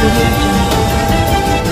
audio jungle.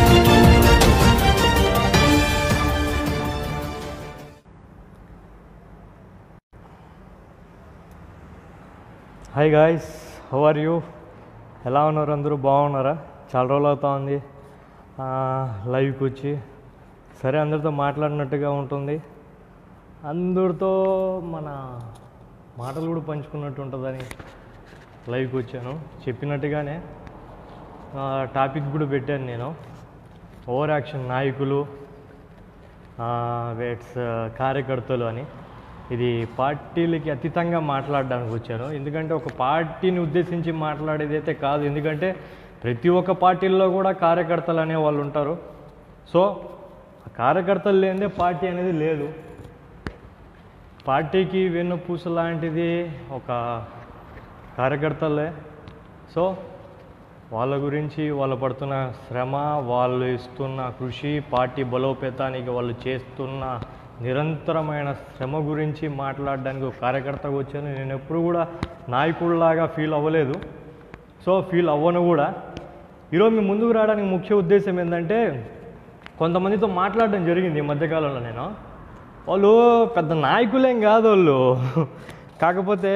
Hi guys how are you ఎలా ఉన్నారు అందరూ బాగున్నారా చాలా రోజులు అవుతా ఉంది ఆ, లైవ్కి వచ్చి సరే అందరితో మాట్లాడినట్టుగా ఉంటుంది అందరితో మన మాటలు కూడా పంచుకున్నట్టు ఉంటుందని లైవ్కి వచ్చాను చెప్పినట్టుగానే ఆ, టాపిక్ కూడా పెట్టాను నేను ఓవర్ యాక్షన్ నాయకులు వేట్స్ కార్యకర్తలు అని ఇది పార్టీలకి అతీతంగా మాట్లాడడానికి వచ్చాను ఎందుకంటే ఒక పార్టీని ఉద్దేశించి మాట్లాడేది అయితే కాదు ఎందుకంటే ప్రతి ఒక్క పార్టీల్లో కూడా కార్యకర్తలు అనే వాళ్ళు ఉంటారు సో ఆ కార్యకర్తలు లేనిదే పార్టీ అనేది లేదు పార్టీకి వెన్నుపూస లాంటిది ఒక కార్యకర్తలే సో వాళ్ళ గురించి వాళ్ళు పడుతున్న శ్రమ వాళ్ళు ఇస్తున్న కృషి పార్టీ బలోపేతానికి వాళ్ళు చేస్తున్న నిరంతరమైన శ్రమ గురించి మాట్లాడడానికి ఒక కార్యకర్తగా వచ్చాను నేను ఎప్పుడు కూడా నాయకుడిలాగా ఫీల్ అవ్వలేదు సో ఫీల్ అవ్వను కూడా ఈరోజు మీ ముందుకు రావడానికి ముఖ్య ఉద్దేశం ఏంటంటే కొంతమందితో మాట్లాడడం జరిగింది ఈ మధ్యకాలంలో నేను వాళ్ళు పెద్ద నాయకులేం కాదు వాళ్ళు కాకపోతే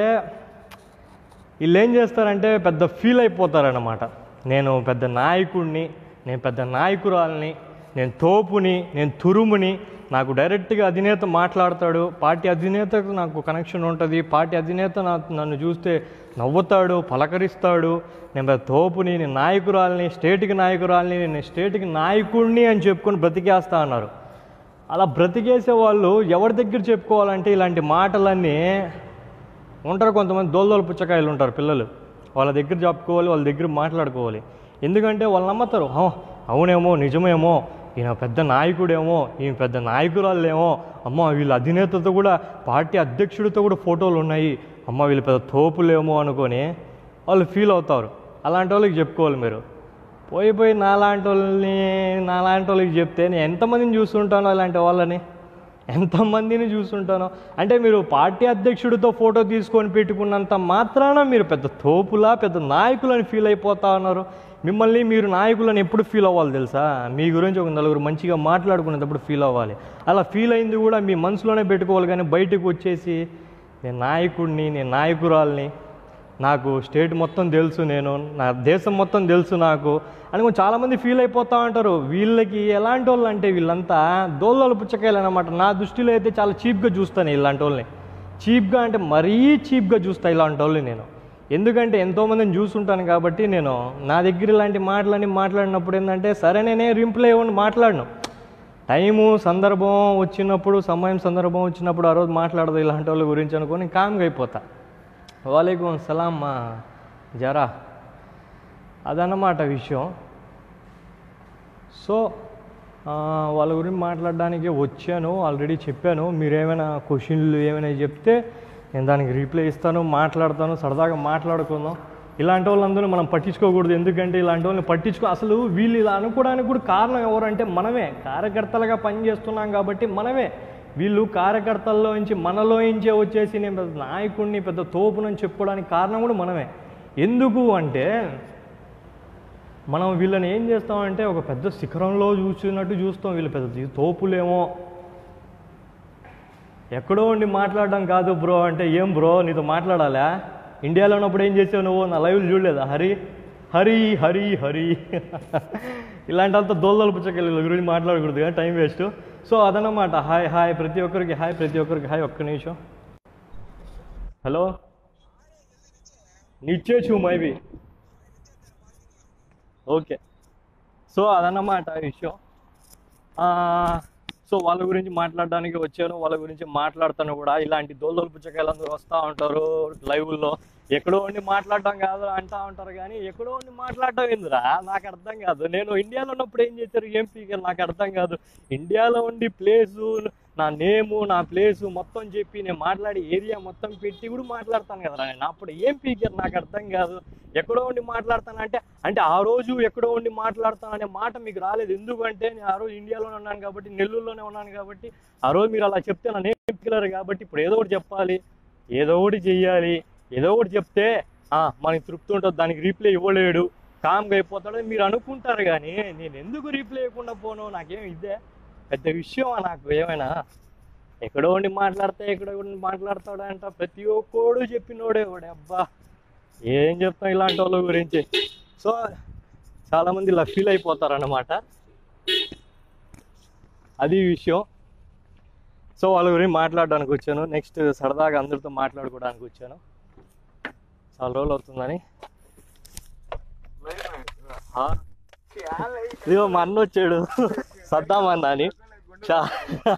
వీళ్ళు ఏం చేస్తారంటే పెద్ద ఫీల్ అయిపోతారన్నమాట నేను పెద్ద నాయకుడిని నేను పెద్ద నాయకురాలని నేను తోపుని నేను తురుముని నాకు డైరెక్ట్గా అధినేత మాట్లాడతాడు పార్టీ అధినేతకు నాకు కనెక్షన్ ఉంటుంది పార్టీ అధినేత నా నన్ను చూస్తే నవ్వుతాడు పలకరిస్తాడు నేను పెద్ద తోపుని నేను నాయకురాలని స్టేట్కి నాయకురాలని నేను స్టేట్కి నాయకుడిని అని చెప్పుకొని బ్రతికేస్తా అన్నారు అలా బ్రతికేసే వాళ్ళు ఎవరి దగ్గర చెప్పుకోవాలంటే ఇలాంటి మాటలన్నీ ఉంటారు కొంతమంది దోల్దోలు పుచ్చకాయలు ఉంటారు పిల్లలు వాళ్ళ దగ్గర చెప్పుకోవాలి వాళ్ళ దగ్గర మాట్లాడుకోవాలి ఎందుకంటే వాళ్ళు నమ్మతారు "హా, అవునేమో నిజమేమో ఈయన పెద్ద నాయకుడేమో ఈయన పెద్ద నాయకురాలేమో అమ్మ వీళ్ళ అధినేతతో కూడా పార్టీ అధ్యక్షుడితో కూడా ఫోటోలు ఉన్నాయి అమ్మ వీళ్ళు పెద్ద తోపులేమో అనుకొని వాళ్ళు ఫీల్ అవుతారు అలాంటి వాళ్ళకి చెప్పుకోవాలి మీరు పోయి పోయి నాలాంటి వాళ్ళని నాలాంటి వాళ్ళకి చెప్తే నేను ఎంతమందిని చూస్తుంటానో అలాంటి వాళ్ళని ఎంతమందిని చూస్తుంటానో అంటే మీరు పార్టీ అధ్యక్షుడితో ఫోటో తీసుకొని పెట్టుకున్నంత మాత్రాన మీరు పెద్ద తోపులా పెద్ద నాయకులని ఫీల్ అయిపోతా ఉన్నారు మిమ్మల్ని మీరు నాయకులని ఎప్పుడు ఫీల్ అవ్వాలి తెలుసా మీ గురించి ఒక నలుగురు మంచిగా మాట్లాడుకునేటప్పుడు ఫీల్ అవ్వాలి అలా ఫీల్ అయింది కూడా మీ మనసులోనే పెట్టుకోవాలి కానీ బయటకు వచ్చేసి నేను నాయకుడిని నేను నాయకురాల్ని నాకు స్టేట్ మొత్తం తెలుసు నేను నా దేశం మొత్తం తెలుసు నాకు అని కొంచెం చాలామంది ఫీల్ అయిపోతా ఉంటారు వీళ్ళకి ఎలాంటి వాళ్ళు అంటే వీళ్ళంతా దోళ్ళలు పుచ్చకాయలు అనమాట నా దృష్టిలో అయితే చాలా చీప్గా చూస్తాను ఇలాంటి వాళ్ళని చీప్గా అంటే మరీ చీప్గా చూస్తా ఇలాంటి వాళ్ళని నేను ఎందుకంటే ఎంతోమందిని చూస్తుంటాను కాబట్టి నేను నా దగ్గర ఇలాంటి మాటలన్నీ మాట్లాడినప్పుడు ఏంటంటే సరే నేనే రింప్లే ఇవ్వండి మాట్లాడను టైము సందర్భం వచ్చినప్పుడు సమయం సందర్భం వచ్చినప్పుడు ఆ రోజు మాట్లాడదు ఇలాంటి వాళ్ళ గురించి అనుకొని కామ్గా అయిపోతా వాలేకుం సలాం మా జరా అదన్నమాట విషయం సో ఆ, వాళ్ళ గురించి మాట్లాడడానికి వచ్చాను ఆల్రెడీ చెప్పాను మీరు ఏమైనా క్వశ్చన్లు ఏమైనా చెప్తే నేను దానికి రీప్లై ఇస్తాను మాట్లాడతాను సరదాగా మాట్లాడుకుందాం ఇలాంటి వాళ్ళందరూ మనం పట్టించుకోకూడదు ఎందుకంటే ఇలాంటి వాళ్ళని పట్టించుకో అసలు వీళ్ళు ఇలా అనుకోవడానికి కూడా కారణం ఎవరంటే మనమే కార్యకర్తలుగా పనిచేస్తున్నాం కాబట్టి మనమే వీళ్ళు కార్యకర్తల్లో నుంచి మనలో నుంచే వచ్చేసి నేను పెద్ద నాయకుడిని పెద్ద తోపునని చెప్పుకోవడానికి కారణం కూడా మనమే ఎందుకు అంటే మనం వీళ్ళని ఏం చేస్తామంటే ఒక పెద్ద శిఖరంలో చూసినట్టు చూస్తాం వీళ్ళు పెద్ద తోపులేమో ఎక్కడో ఉండి మాట్లాడడం కాదు బ్రో అంటే ఏం బ్రో నీతో మాట్లాడాలా ఇండియాలో ఉన్నప్పుడు ఏం చేసావు నువ్వు నా లైవ్ చూడలేదా హరి హరి హరి హరి ఇలాంటి అంత దోళ్ళలు పుచ్చకెళ్ళి వీళ్ళ గురించి మాట్లాడకూడదు కానీ టైం వేస్ట్ సో అదనమాట హాయ్ హాయ్ ప్రతి ఒక్కరికి హాయ్ ప్రతి ఒక్కరికి హాయ్ ఒక్క నిమిషం హలో నిచ్చే చూ మైబీ ఓకే సో అదన్నమాట విషయం ఆ, సో వాళ్ళ గురించి మాట్లాడడానికి వచ్చాను వాళ్ళ గురించి మాట్లాడతాను కూడా ఇలాంటి దోళ్ళోలు పుచ్చకాయలు అందరూ వస్తూ ఉంటారు లైవ్లో ఎక్కడో ఉండి మాట్లాడటం కాదు అంటా ఉంటారు కానీ ఎక్కడో ఉండి మాట్లాడటం ఏందిరా నాకు అర్థం కాదు నేను ఇండియాలో ఉన్నప్పుడు ఏం చేశారు ఏం పీకర్ నాకు అర్థం కాదు ఇండియాలో ఉండి ప్లేసు నా నేము నా ప్లేసు మొత్తం చెప్పి నేను మాట్లాడి ఏరియా మొత్తం పెట్టి కూడా మాట్లాడతాను కదరా నేను అప్పుడు ఏం పీకర్ నాకు అర్థం కాదు ఎక్కడో ఉండి మాట్లాడతాను అంటే అంటే ఆ రోజు ఎక్కడో ఉండి మాట్లాడతాను అనే మాట మీకు రాలేదు ఎందుకంటే నేను ఆ రోజు ఇండియాలోనే ఉన్నాను కాబట్టి నెల్లూరులోనే ఉన్నాను కాబట్టి ఆ రోజు మీరు అలా చెప్తే నన్ను ఏం పీకలేరు కాబట్టి ఇప్పుడు ఏదో ఒకటి చెప్పాలి ఏదో ఒకటి చెయ్యాలి ఏదో ఒకటి చెప్తే ఆ, మనకి తృప్తి ఉంటుంది దానికి రీప్లై ఇవ్వలేడు కామ్గా అయిపోతాడని మీరు అనుకుంటారు కానీ నేను ఎందుకు రీప్లై ఇవ్వకుండా పోను నాకేం ఇదే పెద్ద విషయం నాకు ఏమైనా ఎక్కడో ఉండి మాట్లాడితే ఎక్కడో ఉండి మాట్లాడతాడంట ప్రతి ఒక్కడు చెప్పినోడే వాడే అబ్బా ఏం చెప్తాం ఇలాంటి వాళ్ళ గురించి సో చాలామంది ఇలా ఫీల్ అయిపోతారు అన్నమాట అది విషయం సో వాళ్ళ గురించి మాట్లాడడానికి వచ్చాను నెక్స్ట్ సరదాగా అందరితో మాట్లాడుకోవడానికి వచ్చాను చాలా రోజులు అవుతుందని ఆ, ఇదిగో మా అన్న వచ్చాడు సద్దాం అన్న అని చా-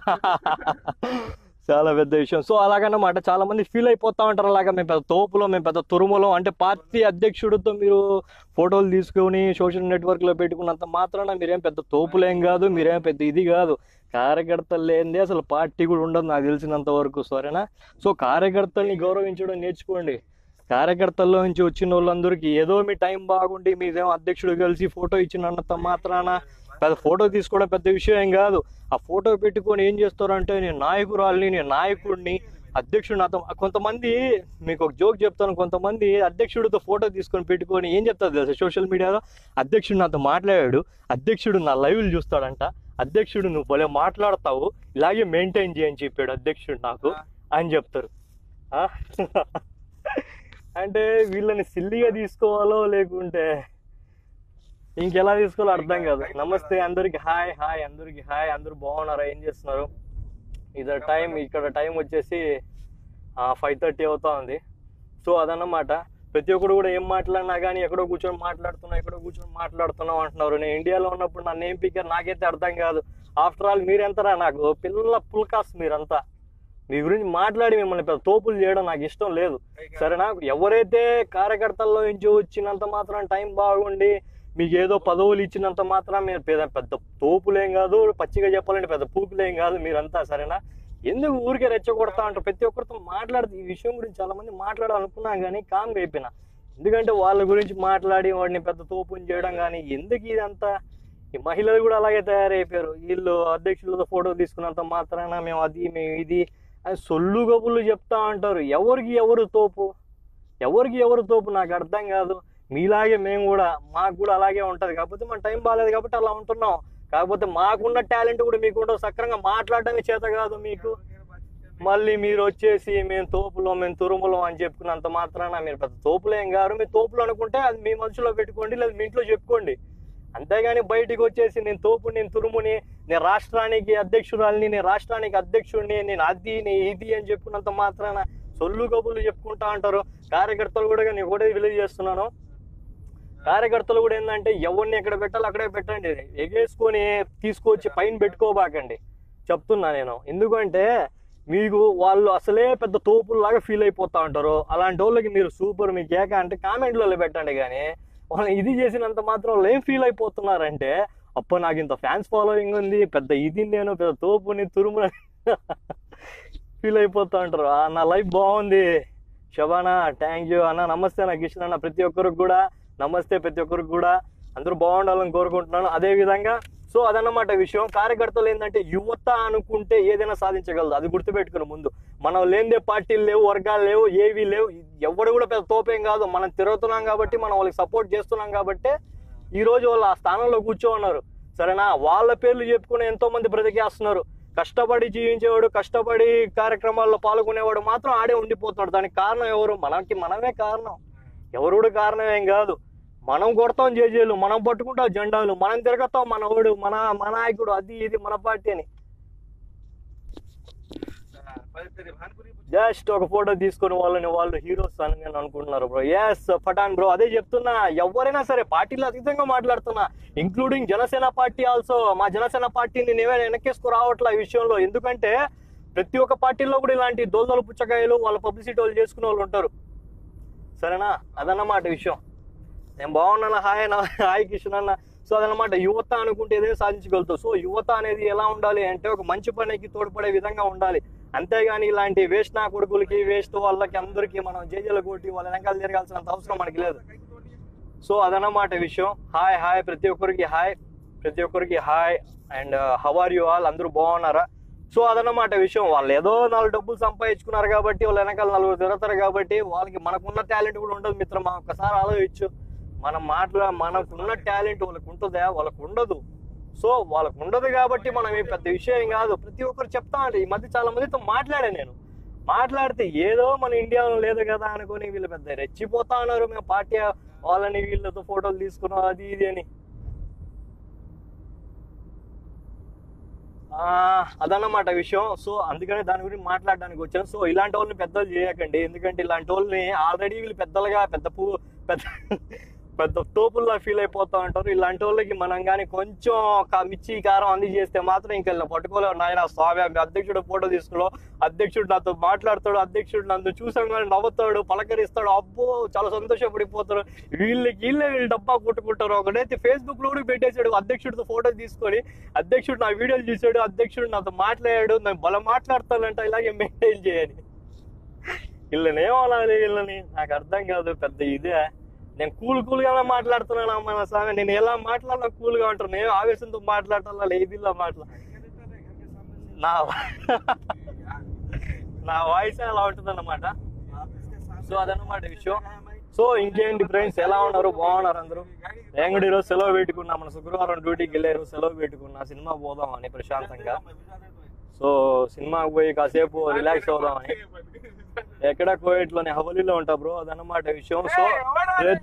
చాలా పెద్ద విషయం సో అలాగన్నమాట చాలా మంది ఫీల్ అయిపోతా ఉంటారు అలాగా మేము పెద్ద తోపులో మేము పెద్ద తురుములో అంటే పార్టీ అధ్యక్షుడితో మీరు ఫోటోలు తీసుకొని సోషల్ నెట్వర్క్లో పెట్టుకున్నంత మాత్రాన మీరేం పెద్ద తోపులేం కాదు మీరేం పెద్ద ఇది కాదు కార్యకర్తలు లేనిదే అసలు పార్టీ కూడా ఉండదు నాకు తెలిసినంత వరకు సరేనా సో కార్యకర్తల్ని గౌరవించడం నేర్చుకోండి కార్యకర్తల్లో నుంచి వచ్చిన వాళ్ళందరికీ ఏదో మీ టైం బాగుండి మీదేమో అధ్యక్షుడు కలిసి ఫోటో ఇచ్చినంత మాత్రాన పెద్ద ఫోటో తీసుకోవడం పెద్ద విషయం ఏం కాదు ఆ ఫోటో పెట్టుకొని ఏం చేస్తారంటే నేను నాయకురాల్ని నేను నాయకుడిని అధ్యక్షుడు నాతో కొంతమంది మీకు ఒక జోక్ చెప్తాను కొంతమంది అధ్యక్షుడితో ఫోటో తీసుకొని పెట్టుకొని ఏం చెప్తారు తెలుసా సోషల్ మీడియాలో అధ్యక్షుడు నాతో మాట్లాడాడు అధ్యక్షుడు నా లైవ్లు చూస్తాడంట అధ్యక్షుడు నువ్వు భలే మాట్లాడతావు ఇలాగే మెయింటైన్ చేయని చెప్పాడు అధ్యక్షుడు నాకు అని చెప్తారు ఆ? అంటే వీళ్ళని సిల్లిగా తీసుకోవాలో లేకుంటే ఇంకెలా తీసుకోవాలో అర్థం కాదు నమస్తే అందరికి హాయ్ హాయ్ అందరికి హాయ్ అందరూ బాగున్నారా ఏం చేస్తున్నారు ఇదే టైం ఇక్కడ టైం వచ్చేసి ఫైవ్ థర్టీ అవుతా ఉంది సో అదన్నమాట ప్రతి ఒక్కరు కూడా ఏం మాట్లాడినా కానీ ఎక్కడో కూర్చొని మాట్లాడుతున్నా ఎక్కడో కూర్చొని మాట్లాడుతున్నాం అంటున్నారు నేను ఇండియాలో ఉన్నప్పుడు నన్ను ఏం పిక్కారు నాకైతే అర్థం కాదు ఆఫ్టర్ ఆల్ మీరెంతరా నాకు పిల్లల పుల్కాస్ మీరంతా మీ గురించి మాట్లాడి మిమ్మల్ని పెద్ద తోపులు చేయడం నాకు ఇష్టం లేదు సరేనా ఎవరైతే కార్యకర్తల్లో నుంచి వచ్చినంత మాత్రం టైం బాగుండి మీకు ఏదో పదవులు ఇచ్చినంత మాత్రం మీరు పెద్ద పెద్ద తోపులేం కాదు పచ్చిగా చెప్పాలంటే పెద్ద పూకులేం కాదు మీరంతా సరేనా ఎందుకు ఊరికే రెచ్చగొడతా అంటారు ప్రతి ఒక్కరితో మాట్లాడితే ఈ విషయం గురించి చాలా మంది మాట్లాడాలనుకున్నా కానీ కామ్గా అయిపోయినా ఎందుకంటే వాళ్ళ గురించి మాట్లాడి వాడిని పెద్ద తోపుని చేయడం కానీ ఎందుకు ఇదంతా ఈ మహిళలు కూడా అలాగే తయారైపోయారు వీళ్ళు అధ్యక్షులతో ఫోటో తీసుకున్నంత మాత్రాన మేము అది మేము ఇది అని సొల్లు గబులు చెప్తా అంటారు ఎవరికి ఎవరు తోపు ఎవరికి ఎవరు తోపు నాకు అర్థం కాదు మీలాగే మేము కూడా మాకు కూడా అలాగే ఉంటుంది కాకపోతే మన టైం బాగాలేదు కాబట్టి అలా ఉంటున్నాం కాకపోతే మాకున్న టాలెంట్ కూడా మీకు ఉండదు సక్రంగా మాట్లాడడమే చేత కాదు మీకు మళ్ళీ మీరు వచ్చేసి మేము తోపులో మేము తురుములో అని చెప్పుకున్నంత మాత్రాన మీరు పెద్ద తోపులేం గారు మీరు తోపులు అనుకుంటే అది మీ మనసులో పెట్టుకోండి లేదా మీ ఇంట్లో చెప్పుకోండి అంతేగాని బయటికి వచ్చేసి నేను తోపు నేను తురుముని నేను రాష్ట్రానికి అధ్యక్షురాలిని నేను రాష్ట్రానికి అధ్యక్షుడిని నేను అది నేను ఇది అని చెప్పుకున్నంత మాత్రాన సొల్లు కబుర్లు చెప్పుకుంటా అంటారు కార్యకర్తలు కూడా నేను ఒకటే విలువ చేస్తున్నాను కార్యకర్తలు కూడా ఏంటంటే ఎవరిని ఎక్కడ పెట్టాలి అక్కడే పెట్టండి ఎగేసుకొని తీసుకొచ్చి పైన పెట్టుకోబాకండి చెప్తున్నా నేను ఎందుకంటే మీకు వాళ్ళు అసలే పెద్ద తోపుల్లాగా ఫీల్ అయిపోతా ఉంటారు అలాంటి వాళ్ళకి మీరు సూపర్ మీకు ఏక అంటే కామెంట్లలో పెట్టండి కానీ వాళ్ళు ఇది చేసినంత మాత్రం వాళ్ళు ఏం ఫీల్ అయిపోతున్నారంటే అప్ప నాకు ఇంత ఫ్యాన్స్ ఫాలోయింగ్ ఉంది పెద్ద ఇది నేను పెద్ద తోపుని తురుము ఫీల్ అయిపోతా ఉంటారు "ఆ, నా లైఫ్ బాగుంది శబానా థ్యాంక్ యూ అన్న నమస్తే నాకు ఇష్టం అన్న ప్రతి ఒక్కరికి కూడా నమస్తే ప్రతి ఒక్కరికి కూడా అందరూ బాగుండాలని కోరుకుంటున్నాను అదే విధంగా సో అదన్నమాట విషయం కార్యకర్తలు ఏంటంటే యువత అనుకుంటే ఏదైనా సాధించగలదు అది గుర్తుపెట్టుకుని ముందు మనం లేనిదే పార్టీలు లేవు వర్గాలు లేవు ఏవి లేవు ఎవడు కూడా పెద్ద తోపేం కాదు మనం తిరుగుతున్నాం కాబట్టి మనం వాళ్ళకి సపోర్ట్ చేస్తున్నాం కాబట్టి ఈ రోజు వాళ్ళు ఆ స్థానంలో కూర్చో ఉన్నారు సరేనా వాళ్ళ పేర్లు చెప్పుకుని ఎంతో మంది బ్రతికేస్తున్నారు కష్టపడి జీవించేవాడు కష్టపడి కార్యక్రమాల్లో పాల్గొనేవాడు మాత్రం ఆడే ఉండిపోతున్నాడు దానికి కారణం ఎవరు మనకి మనమే కారణం ఎవరు కూడా కారణం ఏం కాదు మనం కొడతాం జేజేలు మనం పట్టుకుంటాం జెండాలు మనం తిరగతాం మనవాడు మన మన నాయకుడు అది ఇది మన పార్టీ అని జస్ట్ ఒక ఫోటో తీసుకొని వాళ్ళని వాళ్ళు హీరోస్ అని నేను అనుకుంటున్నారు బ్రో ఎస్ పఠాన్ బ్రో అదే చెప్తున్నా ఎవరైనా సరే పార్టీలో అతీతంగా మాట్లాడుతున్నా ఇంక్లూడింగ్ జనసేన పార్టీ ఆల్సో మా జనసేన పార్టీని నేనే వెనక్కేసుకు రావట్లే ఈ విషయంలో ఎందుకంటే ప్రతి ఒక్క పార్టీలో కూడా ఇలాంటి దోదలు పుచ్చకాయలు వాళ్ళ పబ్లిసిటీ వాళ్ళు చేసుకునే వాళ్ళు ఉంటారు సరేనా అదన్నమాట విషయం నేను బాగున్నాను హాయ్ అన్న హాయ్ కిషన్ అన్న సో అదనమాట యువత అనుకుంటే ఏదైనా సాధించగలుగుతావు సో యువత అనేది ఎలా ఉండాలి అంటే ఒక మంచి పనికి తోడ్పడే విధంగా ఉండాలి అంతేగాని ఇలాంటి వేస్ట్ నా కొడుకులకి వేస్ట్ వాళ్ళకి అందరికీ మనం జేజేల కొట్టి వాళ్ళ వెనకాల తిరగాల్సినంత అవసరం మనకి లేదు సో అదన్నమాట విషయం హాయ్ హాయ్ ప్రతి ఒక్కరికి హాయ్ ప్రతి ఒక్కరికి hi and how are you all అందరూ బాగున్నారా సో అదన్నమాట విషయం వాళ్ళు ఏదో నాలుగు డబ్బులు సంపాదించుకున్నారు కాబట్టి వాళ్ళ వెనకాల నలుగురు తిరుగుతారు కాబట్టి వాళ్ళకి మనకున్న టాలెంట్ కూడా ఉండదు మిత్రమా ఒక్కసారి ఆలోచించు మనం మాట్లా మనకున్న టాలెంట్ వాళ్ళకు ఉంటుందా వాళ్ళకు ఉండదు సో వాళ్ళకు ఉండదు కాబట్టి మనం ఏం పెద్ద విషయం కాదు ప్రతి ఒక్కరు చెప్తా అంటే ఈ మధ్య చాలా మందితో మాట్లాడాను నేను మాట్లాడితే ఏదో మన ఇండియాలో లేదు కదా అనుకొని వీళ్ళు పెద్ద రెచ్చిపోతా ఉన్నారు మేము పార్టీ వాళ్ళని వీళ్ళతో ఫోటోలు తీసుకున్నాం అది ఇది అని ఆ, అదన్నమాట విషయం సో అందుకనే దాని గురించి మాట్లాడడానికి వచ్చాను సో ఇలాంటి వాళ్ళని పెద్దలు చేయకండి ఎందుకంటే ఇలాంటి వాళ్ళని ఆల్రెడీ వీళ్ళు పెద్దలుగా పెద్ద పూ పెద్ద పెద్ద తోపుల్లా ఫీల్ అయిపోతా ఉంటారు ఇలాంటి వాళ్ళకి మనం కానీ కొంచెం ఒక మిర్చి కారం అంది చేస్తే మాత్రం ఇంకా ఇలా పట్టుకోలేవు నాయన స్వామి మీ అధ్యక్షుడు ఫోటో తీసుకున్నావు అధ్యక్షుడు నాతో మాట్లాడతాడు అధ్యక్షుడు నన్ను చూసాం కానీ నవ్వుతాడు పలకరిస్తాడు అబ్బో చాలా సంతోషపడిపోతారు వీళ్ళకి వీళ్ళే వీళ్ళు డబ్బా కొట్టుకుంటారు ఒకడైతే ఫేస్బుక్ లో కూడా పెట్టేశాడు అధ్యక్షుడితో ఫోటో తీసుకొని అధ్యక్షుడు నా వీడియోలు చూసాడు అధ్యక్షుడు నాతో మాట్లాడాడు నేను బలం మాట్లాడతానంట ఇలాగే మెయింటైన్ చేయని వీళ్ళని ఏమనాలి వీళ్ళని నాకు అర్థం కాదు పెద్ద ఇదే నేను కూల్ కూల్ గానే మాట్లాడుతున్నాను అమ్మ నా స్వామి నేను ఎలా మాట్లాడాలా కూల్ గా ఉంటాను నేను ఆవేశంతో మాట్లాడాలా లేదిలా మాట్లా నా నా వాయిస్ అలా ఉంటుంది అన్నమాట సో అదన్నమాట విషయం సో ఇంకేంటి ఫ్రెండ్స్ ఎలా ఉన్నారు బాగున్నారు అందరూ నేను కూడా ఈరోజు సెలవు పెట్టుకున్నా మన శుక్రవారం డ్యూటీకి వెళ్ళారు సెలవు పెట్టుకున్నా సినిమా పోదాం అని ప్రశాంతంగా సో సినిమాకి పోయి కాసేపు రిలాక్స్ అవుదామని ఎక్కడ కోవిడ్ లోనే హవలీలో ఉంటా బ్రో అదన్నమాట విషయం సో ప్రతి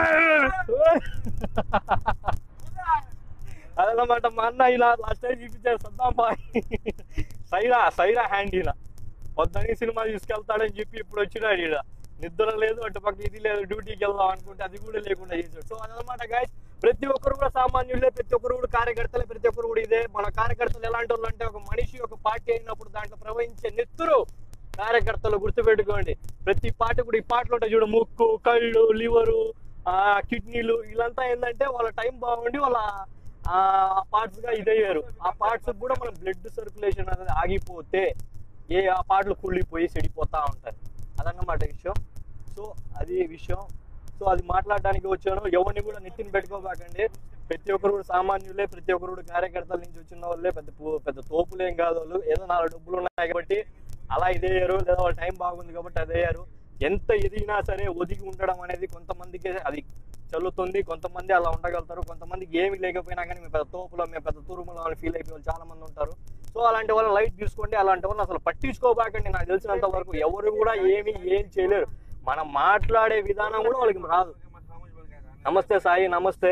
అదన్నమాట మా అన్న ఇలా లాస్ట్ టైం చూపించారు సద్దాం బాయ్ సైరా సైరా హ్యాండ్ ఇలా పొద్దున్న సినిమా తీసుకెళ్తాడని చెప్పి ఇప్పుడు వచ్చినాడు ఈడ నిద్ర లేదు అటు పక్క ఇది లేదు డ్యూటీకి వెళ్దాం అనుకుంటే అది కూడా లేకుండా చేశాడు సో అదనమాట గాయస్ ప్రతి ఒక్కరు కూడా సామాన్యులే ప్రతి ఒక్కరు కూడా కార్యకర్తలే ప్రతి ఒక్కరు కూడా ఇదే మన కార్యకర్తలు ఎలాంటి వాళ్ళు అంటే ఒక మనిషి ఒక పార్టీ అయినప్పుడు దాంట్లో ప్రవహించే నెత్తురు కార్యకర్తలు గుర్తుపెట్టుకోండి ప్రతి పార్టీ కూడా ఈ పాటలు ఉంటాయి చూడు ముక్కు కళ్ళు లివరు ఆ కిడ్నీలు వీళ్ళంతా ఏంటంటే వాళ్ళ టైం బాగుండి వాళ్ళ ఆ పార్ట్స్ గా ఇదయ్యారు ఆ పార్ట్స్ కూడా మన బ్లడ్ సర్క్యులేషన్ అనేది ఆగిపోతే ఏ ఆ పాటలు కుళ్ళిపోయి చెడిపోతా ఉంటాయి అదన్నమాట విషయం సో అది విషయం సో అది మాట్లాడడానికి వచ్చాను ఎవరిని కూడా నెత్తిని పెట్టుకోబాకండి ప్రతి ఒక్కరు కూడా సామాన్యులే ప్రతి ఒక్కరు కూడా కార్యకర్తల నుంచి వచ్చిన వాళ్ళే పెద్ద పూ- పెద్ద తోపులేం కాదు వాళ్ళు ఏదో నాలుగు డబ్బులు ఉన్నాయి కాబట్టి అలా ఇదయ్యారు లేదా వాళ్ళ టైం బాగుంది కాబట్టి అదయ్యారు ఎంత ఎదిగినా సరే ఒదిగి ఉండడం అనేది కొంతమందికి అది చల్లుతుంది కొంతమంది అలా ఉండగలుగుతారు కొంతమందికి ఏమి లేకపోయినా కానీ మేము పెద్ద తోపులో మేము పెద్ద తూరుములో అని ఫీల్ అయిపోయి వాళ్ళు చాలా మంది ఉంటారు సో అలాంటి వాళ్ళని లైట్ తీసుకోండి అలాంటి వాళ్ళని అసలు పట్టించుకోబాకండి నాకు తెలిసినంత వరకు ఎవరు కూడా ఏమి ఏం చేయలేరు మనం మాట్లాడే విధానం కూడా వాళ్ళకి రాదు నమస్తే సాయి నమస్తే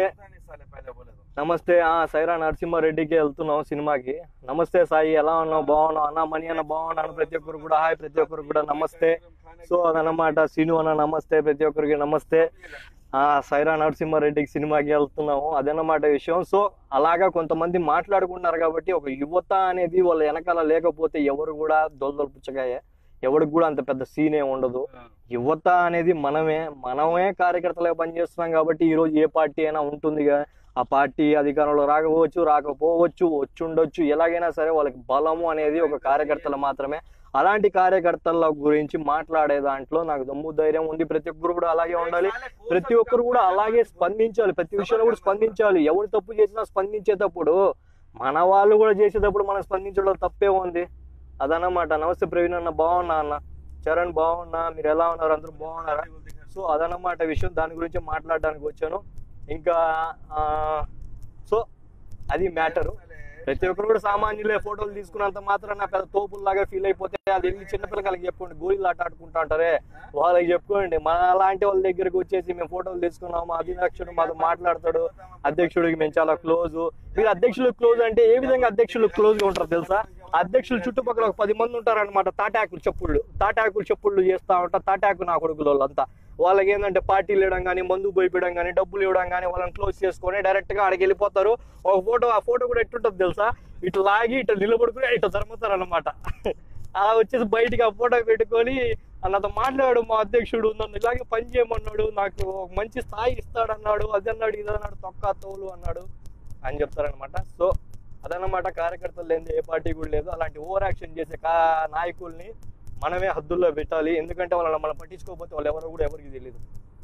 నమస్తే ఆ సైరా నరసింహారెడ్డికి వెళ్తున్నాం సినిమాకి నమస్తే సాయి ఎలా ఉన్నావు బాగున్నావు అన్న మణి అన్న బాగున్నాను ప్రతి ఒక్కరు కూడా హాయ్ ప్రతి ఒక్కరు కూడా నమస్తే సో అదనమాట సీను అన్న నమస్తే ప్రతి ఒక్కరికి నమస్తే ఆ సైరా నరసింహారెడ్డికి సినిమాకి వెళ్తున్నాము అదన్నమాట విషయం సో అలాగా కొంతమంది మాట్లాడుకున్నారు కాబట్టి ఒక యువత అనేది వాళ్ళ వెనకాల లేకపోతే ఎవరు కూడా దొలదొల పుచ్చగాయే ఎవరికి కూడా అంత పెద్ద సీన్ ఏమి ఉండదు యువత అనేది మనమే మనమే కార్యకర్తలుగా పనిచేస్తున్నాం కాబట్టి ఈ రోజు ఏ పార్టీ అయినా ఉంటుందిగా ఆ పార్టీ అధికారంలో రాకపోవచ్చు రాకపోవచ్చు వచ్చుండొచ్చు ఎలాగైనా సరే వాళ్ళకి బలము అనేది ఒక కార్యకర్తలు మాత్రమే అలాంటి కార్యకర్తల గురించి మాట్లాడే దాంట్లో నాకు దమ్ము ధైర్యం ఉంది ప్రతి ఒక్కరు కూడా అలాగే ఉండాలి ప్రతి ఒక్కరు కూడా అలాగే స్పందించాలి ప్రతి విషయంలో కూడా స్పందించాలి ఎవరు తప్పు చేసినా స్పందించేటప్పుడు మన వాళ్ళు కూడా చేసేటప్పుడు మనం స్పందించడం తప్పే ఉంది అదన్నమాట నమస్తే ప్రవీణ్ అన్న బాగున్నా అన్న చరణ్ బాగున్నా మీరు ఎలా ఉన్నారు అందరూ బాగున్నారా సో అదన్నమాట విషయం దాని గురించి మాట్లాడడానికి వచ్చాను ఇంకా ఆ, సో అది మ్యాటరు ప్రతి ఒక్కరు కూడా సామాన్యులే ఫోటోలు తీసుకున్నంత మాత్రం నా పెద్ద తోపుల్లాగా ఫీల్ అయిపోతే అది వెళ్ళి చిన్నపిల్లలకి చెప్పుకోండి గోళీలు ఆట ఆడుకుంటా ఉంటారే వాళ్ళకి చెప్పుకోండి మన అలాంటి వాళ్ళ దగ్గరికి వచ్చేసి మేము ఫోటోలు తీసుకున్నాము అధ్యక్షుడు మాతో మాట్లాడతాడు అధ్యక్షుడికి మేము చాలా క్లోజ్ మీరు అధ్యక్షులు క్లోజ్ అంటే ఏ విధంగా అధ్యక్షులు క్లోజ్ గా ఉంటారు తెలుసా అధ్యక్షులు చుట్టుపక్కల ఒక పది మంది ఉంటారన్నమాట తాటాకులు చెప్పుళ్ళు తాటాకులు చెప్పుళ్ళు చేస్తా ఉంటారు తాటాకు నా కొడుకులు వాళ్ళంతా వాళ్ళకి ఏంటంటే పార్టీలు ఇవ్వడం కానీ మందు పోయిపోయడం కానీ డబ్బులు ఇవ్వడం కానీ వాళ్ళని క్లోజ్ చేసుకొని డైరెక్ట్ గా ఆడికి వెళ్ళిపోతారు ఒక ఫోటో ఆ ఫోటో కూడా ఎట్టుంటుంది తెలుసా ఇట్లా లాగి ఇట్లా నిలబడుకుని ఇట్లా జరుముతారు అనమాట అలా వచ్చేసి బయటికి ఆ ఫోటో పెట్టుకొని నాతో మాట్లాడాడు మా అధ్యక్షుడు నన్ను ఇలాగే పని చేయమన్నాడు నాకు ఒక మంచి స్థాయి ఇస్తాడన్నాడు అది అన్నాడు ఇది అన్నాడు తొక్క తోలు అన్నాడు అని చెప్తారనమాట సో అదన్నమాట కార్యకర్తలు లేని ఏ పార్టీ కూడా లేదు అలాంటి ఓవర్ యాక్షన్ చేసే కా నాయకుల్ని మనమే హద్దుల్లో పెట్టాలి ఎందుకంటే వాళ్ళని మనం పట్టించుకోకపోతే వాళ్ళు ఎవరో కూడా ఎవరికి తెలియదు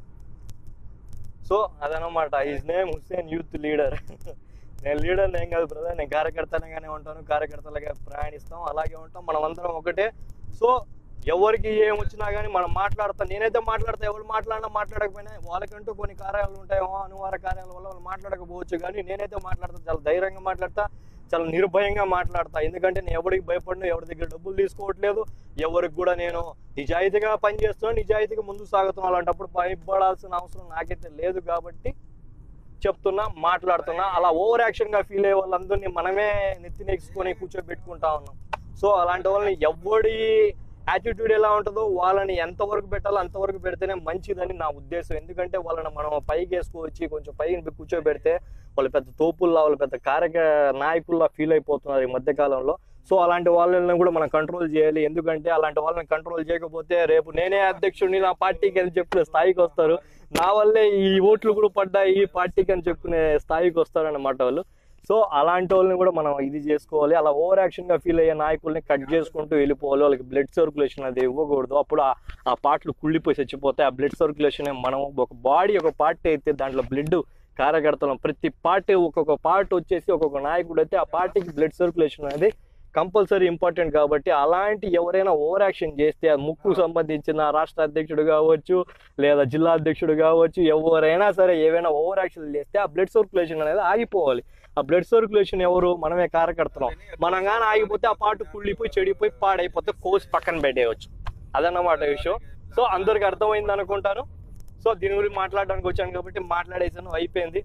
సో అదనమాట is name Hussain youth leader నేను లీడర్ ఏం కాదు బ్రదర్ నేను కార్యకర్తలుగానే ఉంటాను కార్యకర్తలుగా ప్రయాణిస్తాం అలాగే ఉంటాం మనం అందరం ఒకటే సో ఎవరికి ఏం వచ్చినా కానీ మనం మాట్లాడతాం నేనైతే మాట్లాడతా ఎవరు మాట్లాడినా మాట్లాడకపోయినా వాళ్ళకంటూ కొన్ని కార్యాలు ఉంటాయేమో అనువార కార్యాల వల్ల వాళ్ళు మాట్లాడకపోవచ్చు కానీ నేనైతే మాట్లాడతా చాలా ధైర్యంగా మాట్లాడతా చాలా నిర్భయంగా మాట్లాడతా ఎందుకంటే నేను ఎవరికి భయపడినా ఎవరి దగ్గర డబ్బులు తీసుకోవట్లేదు ఎవరికి కూడా నేను నిజాయితీగా పనిచేస్తున్నా నిజాయితీగా ముందుకు సాగుతున్నా అలాంటప్పుడు భయపడాల్సిన అవసరం నాకైతే లేదు కాబట్టి చెప్తున్నా మాట్లాడుతున్నా అలా ఓవర్ యాక్షన్ గా ఫీల్ అయ్యే వాళ్ళందరినీ మనమే నెత్తినెక్సుకొని కూర్చోబెట్టుకుంటా ఉన్నాం సో అలాంటి వాళ్ళని ఎవడి యాటిట్యూడ్ ఎలా ఉంటుందో వాళ్ళని ఎంతవరకు పెట్టాలో అంతవరకు పెడితేనే మంచిదని నా ఉద్దేశం ఎందుకంటే వాళ్ళని మనం పైకి వేసుకొచ్చి కొంచెం పైకి కూర్చోబెడితే వాళ్ళు పెద్ద తోపుల్లా వాళ్ళు పెద్ద కార్యక నాయకుల్లా ఫీల్ అయిపోతున్నారు ఈ మధ్య కాలంలో సో అలాంటి వాళ్ళని కూడా మనం కంట్రోల్ చేయాలి ఎందుకంటే అలాంటి వాళ్ళని కంట్రోల్ చేయకపోతే రేపు నేనే అధ్యక్షుడిని నా పార్టీకి అని చెప్పుకునే స్థాయికి వస్తారు నా వల్లే ఈ ఓట్లు కూడా పడ్డాయి ఈ పార్టీకి అని చెప్పుకునే స్థాయికి వస్తారన్నమాట వాళ్ళు సో అలాంటి వాళ్ళని కూడా మనం ఇది చేసుకోవాలి అలా ఓవర్ యాక్షన్ గా ఫీల్ అయ్యే నాయకుల్ని కట్ చేసుకుంటూ వెళ్ళిపోవాలి వాళ్ళకి బ్లడ్ సర్క్యులేషన్ అది ఇవ్వకూడదు అప్పుడు ఆ- ఆ పార్ట్లు కుళ్ళిపోయి చచ్చిపోతాయి ఆ బ్లడ్ సర్క్యులేషన్ మనం ఒక బాడీ ఒక పార్టీ అయితే దాంట్లో బ్లడ్ కార్యకర్తలు ప్రతి పార్టీ ఒక్కొక్క పార్ట్ వచ్చేసి ఒక్కొక్క నాయకుడు అయితే ఆ పార్టీకి బ్లడ్ సర్క్యులేషన్ అనేది కంపల్సరీ ఇంపార్టెంట్ కాబట్టి అలాంటి ఎవరైనా ఓవర్ యాక్షన్ చేస్తే ఆ ముక్కు సంబంధించిన రాష్ట్ర అధ్యక్షుడు కావచ్చు లేదా జిల్లా అధ్యక్షుడు కావచ్చు ఎవరైనా సరే ఏవైనా ఓవర్ యాక్షన్ చేస్తే ఆ బ్లడ్ సర్క్యులేషన్ అనేది ఆగిపోవాలి ఆ బ్లడ్ సర్క్యులేషన్ ఎవరు మనమే కార్యకర్తలం మనం కానీ ఆగిపోతే ఆ పాటు కుళ్ళిపోయి చెడిపోయి పాడైపోతే కోసి పక్కన పెట్టేయచ్చు అదన్నమాట విషయం సో అందరికి అర్థమైంది అనుకుంటాను సో దీని గురించి మాట్లాడడానికి వచ్చాను కాబట్టి మాట్లాడేసాను అయిపోయింది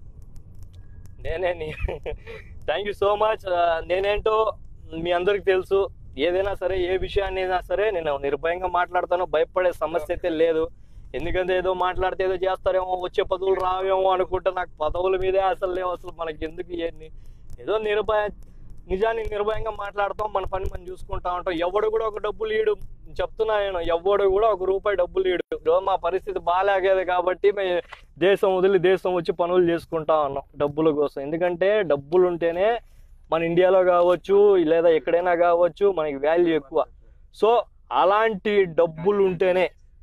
నేనే థ్యాంక్ యూ సో మచ్ నేనేంటో మీ అందరికి తెలుసు ఏదైనా సరే ఏ విషయాన్ని అయినా సరే నేను నిర్భయంగా మాట్లాడతాను భయపడే సమస్య అయితే లేదు ఎందుకంటే ఏదో మాట్లాడితే ఏదో చేస్తారేమో వచ్చే పదవులు రావేమో అనుకుంటే నాకు పదవుల మీదే అసలు లేవు అసలు మనకి ఎందుకు ఇవన్నీ ఏదో నిర్భయ నిజాన్ని నిర్భయంగా మాట్లాడతాం మన పని మనం చూసుకుంటా ఉంటాం ఎవడు కూడా ఒక డబ్బులు ఇయ్యడు చెప్తున్నా నేను ఎవడు కూడా ఒక రూపాయి డబ్బులు ఇయ్యడు ఈరోజు మా పరిస్థితి బాగాలేగేది కాబట్టి మేము దేశం వదిలి దేశం వచ్చి పనులు చేసుకుంటా ఉన్నాం డబ్బుల కోసం ఎందుకంటే డబ్బులు ఉంటేనే మన ఇండియాలో కావచ్చు లేదా ఎక్కడైనా కావచ్చు మనకి వాల్యూ ఎక్కువ సో అలాంటి డబ్బులు ఉంటేనే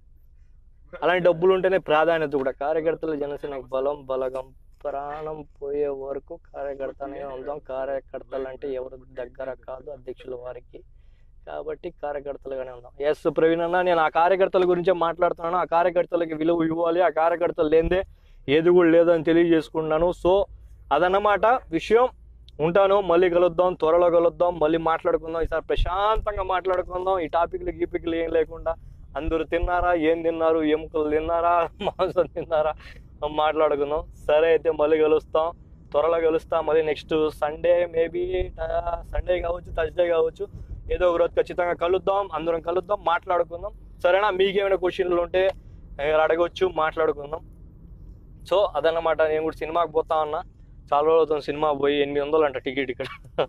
అలాంటి డబ్బులు ఉంటేనే ప్రాధాన్యత కూడా కార్యకర్తలు జనసేనకు బలం బలగం ప్రాణం పోయే వరకు కార్యకర్తనే ఉందాం కార్యకర్తలు అంటే ఎవరి దగ్గర కాదు అధ్యక్షుల వారికి కాబట్టి కార్యకర్తలుగానే ఉందాం ఎస్ ప్రవీణ్ అన్న నేను ఆ కార్యకర్తల గురించే మాట్లాడుతున్నాను ఆ కార్యకర్తలకి విలువ ఇవ్వాలి ఆ కార్యకర్తలు లేదే ఏది కూడా లేదని తెలియజేసుకున్నాను సో అదన్నమాట విషయం ఉంటాను మళ్ళీ కలుద్దాం త్వరలో కలుద్దాం మళ్ళీ మాట్లాడుకుందాం ఈసారి ప్రశాంతంగా మాట్లాడుకుందాం ఈ టాపిక్లు గీపిక్లు ఏం లేకుండా అందరూ తిన్నారా ఏం తిన్నారు ఎముకలు తిన్నారా మాంసం తిన్నారా మాట్లాడుకుందాం సరే అయితే మళ్ళీ కలుస్తాం త్వరలో కలుస్తాం మళ్ళీ నెక్స్ట్ సండే మేబీ సండే కావచ్చు థర్స్డే కావచ్చు ఏదో ఒక రోజు ఖచ్చితంగా కలుద్దాం అందరం కలుద్దాం మాట్లాడుకుందాం సరేనా మీకేమైనా క్వశ్చన్లు ఉంటే మీరు అడగొచ్చు మాట్లాడుకుందాం సో అదన్నమాట నేను కూడా సినిమాకి పోతా ఉన్నా చాలా రోజులు అవుతుంది సినిమా పోయి ఎనిమిది వందలు అంట టికెట్ ఇక్కడ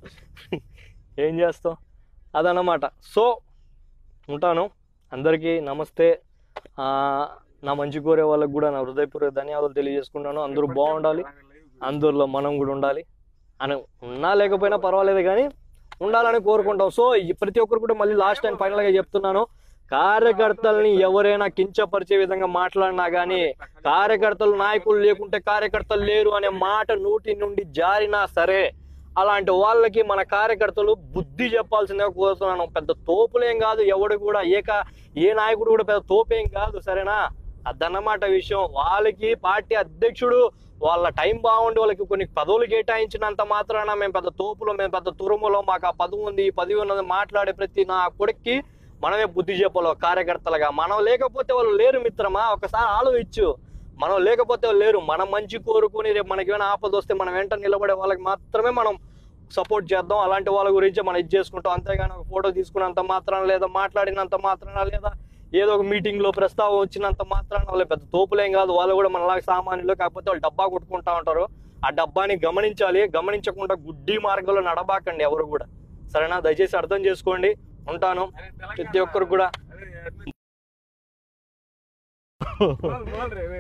ఏం చేస్తాం అదన్నమాట సో ఉంటాను అందరికీ నమస్తే ఆ, నా మంచి కోరే వాళ్ళకి కూడా నా హృదయపూర్వక ధన్యవాదాలు తెలియజేసుకున్నాను అందరూ బాగుండాలి అందరిలో మనం కూడా ఉండాలి అని ఉన్నా లేకపోయినా పర్వాలేదు కానీ ఉండాలని కోరుకుంటాం సో ఈ ప్రతి ఒక్కరు కూడా మళ్ళీ లాస్ట్ టైం ఫైనల్గా చెప్తున్నాను కార్యకర్తల్ని ఎవరైనా కించపరిచే విధంగా మాట్లాడినా కానీ కార్యకర్తలు నాయకులు లేకుంటే కార్యకర్తలు లేరు అనే మాట నోటి నుండి జారినా సరే అలాంటి వాళ్ళకి మన కార్యకర్తలు బుద్ధి చెప్పాల్సిందే కోరుతున్నాను పెద్ద తోపులేం కాదు ఎవడు కూడా ఏక ఏ నాయకుడు కూడా పెద్ద తోపేం కాదు సరేనా అదన్నమాట విషయం వాళ్ళకి పార్టీ అధ్యక్షుడు వాళ్ళ టైం బాగుండి వాళ్ళకి కొన్ని పదవులు కేటాయించినంత మాత్రాన మేము పెద్ద తోపులో మేము పెద్ద తురుములో మాకు ఆ పదవి ఉంది ఈ పదవి ఉన్నది మాట్లాడే ప్రతి నా కొడుక్కి మనమే బుద్ధి చెప్పాలి ఒక కార్యకర్తలుగా మనం లేకపోతే వాళ్ళు లేరు మిత్రమా ఒకసారి ఆలోచించు మనం లేకపోతే వాళ్ళు లేరు మనం మంచి కోరుకుని రేపు మనకి ఏమైనా ఆపద వస్తే మనం వెంట నిలబడే వాళ్ళకి మాత్రమే మనం సపోర్ట్ చేద్దాం అలాంటి వాళ్ళ గురించి మనం ఇది చేసుకుంటాం అంతేగాని ఒక ఫోటో తీసుకున్నంత మాత్రాన లేదా మాట్లాడినంత మాత్రాన లేదా ఏదో ఒక మీటింగ్ లో ప్రస్తావం వచ్చినంత మాత్రాన వాళ్ళు పెద్ద తోపులేం కాదు వాళ్ళు కూడా మనలాగా సామాన్యులు కాకపోతే వాళ్ళు డబ్బా కొట్టుకుంటా ఉంటారు ఆ డబ్బాని గమనించాలి గమనించకుండా గుడ్డి మార్గంలో నడబాకండి ఎవరు కూడా సరేనా దయచేసి అర్థం చేసుకోండి ఉంటాను ప్రతి ఒక్కరు కూడా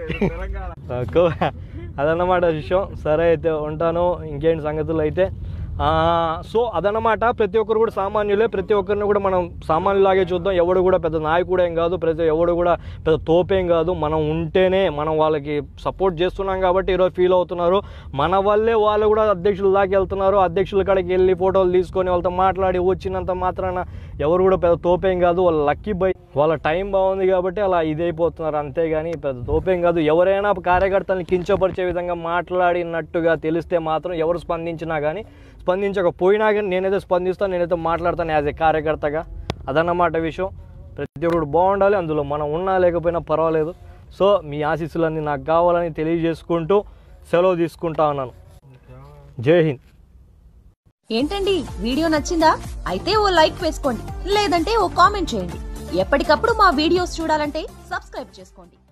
తెలంగాణ కో- అదన్నమాట విషయం సరే అయితే ఉంటాను ఇంకేంటి సంగతులు అయితే ఆ, సో అదనమాట ప్రతి ఒక్కరు కూడా సామాన్యులే ప్రతి ఒక్కరిని కూడా మనం సామాన్యులాగే చూద్దాం ఎవడు కూడా పెద్ద నాయకుడు ఏం కాదు ప్రతి ఎవడు కూడా పెద్ద తోపేం కాదు మనం ఉంటేనే మనం వాళ్ళకి సపోర్ట్ చేస్తున్నాం కాబట్టి ఈరోజు ఫీల్ అవుతున్నారు మన వల్లే వాళ్ళు కూడా అధ్యక్షుల దాకా వెళ్తున్నారు అధ్యక్షుల కాడికి వెళ్ళి ఫోటోలు తీసుకొని వాళ్ళతో మాట్లాడి వచ్చినంత మాత్రాన ఎవరు కూడా పెద్ద తోపేం కాదు వాళ్ళ లక్కీ బై వాళ్ళ టైం బాగుంది కాబట్టి అలా ఇదైపోతున్నారు అంతేగాని పెద్ద తోపేం కాదు ఎవరైనా కార్యకర్తల్ని కించపరిచే విధంగా మాట్లాడినట్టుగా తెలిస్తే మాత్రం ఎవరు స్పందించినా కానీ స్పందించకపోయినా కానీ నేనైతే స్పందిస్తాను నేనైతే మాట్లాడతాను యాజ్ ఏ కార్యకర్తగా అదన్నమాట విషయం ప్రతి ఒక్కరు బాగుండాలి అందులో మనం ఉన్నా లేకపోయినా పర్వాలేదు సో మీ ఆశీస్సులన్నీ నాకు కావాలని తెలియజేసుకుంటూ సెలవు తీసుకుంటా ఉన్నాను జై హింద్ ఏంటండి వీడియో నచ్చిందా అయితే ఓ లైక్ వేసుకోండి లేదంటే ఓ కామెంట్ చేయండి ఎప్పటికప్పుడు మా వీడియోస్ చూడాలంటే సబ్స్క్రైబ్ చేసుకోండి